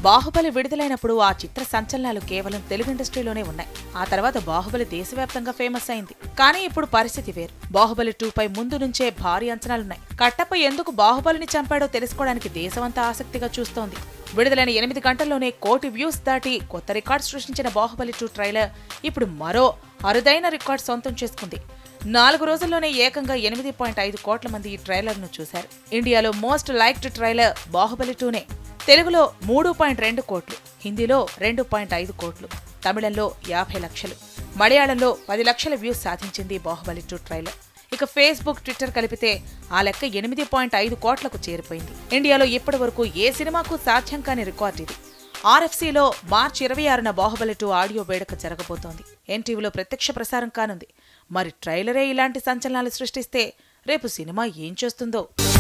బాహుబలి విడుదలైనప్పుడు ఆ చిత్ర సంచలనాలు కేవలం తెలుగు ఇండస్ట్రీలోనే ఉన్నాయి ఆ తర్వాత బాహుబలి దేశవ్యాప్తంగా ఫేమస్ అయింది కానీ ఇప్పుడు పరిస్థితి వేరు బాహుబలి టూ పై ముందు నుంచే భారీ అంచనాలున్నాయి కట్టప్ప ఎందుకు బాహుబలిని చంపాడో తెలుసుకోవడానికి దేశమంతా ఆసక్తిగా చూస్తోంది విడుదలైన ఎనిమిది గంటల్లోనే కోటి వ్యూస్ దాటి కొత్త రికార్డ్ సృష్టించిన బాహుబలి టూ ట్రైలర్ ఇప్పుడు మరో అరుదైన రికార్డ్ సొంతం చేసుకుంది నాలుగు రోజుల్లోనే ఏకంగా ఎనిమిది పాయింట్ ఐదు కోట్ల మంది ఈ ట్రైలర్ను చూశారు ఇండియాలో మోస్ట్ లైక్డ్ ట్రైలర్ బాహుబలి టూనే తెలుగులో మూడు పాయింట్ రెండు కోట్లు హిందీలో రెండు పాయింట్ ఐదు కోట్లు తమిళంలో యాభై లక్షలు మలయాళంలో పది లక్షల వ్యూస్ సాధించింది బాహుబలి టూ ట్రైలర్ ఇక ఫేస్బుక్ ట్విట్టర్ కలిపితే ఆ లెక్క ఎనిమిది పాయింట్ ఐదు కోట్లకు చేరిపోయింది ఇండియాలో ఇప్పటి వరకు ఏ సినిమాకు సాధ్యం కాని రికార్డ్ ఇది ఆర్ఎఫ్సీలో మార్చి ఇరవై ఆరున బాహుబలి టూ ఆడియో వేడుక జరగబోతోంది ఎన్టీవీలో ప్రత్యక్ష ప్రసారం కానుంది మరి ట్రైలరే ఇలాంటి సంచలనాలు సృష్టిస్తే రేపు సినిమా ఏం చేస్తుందో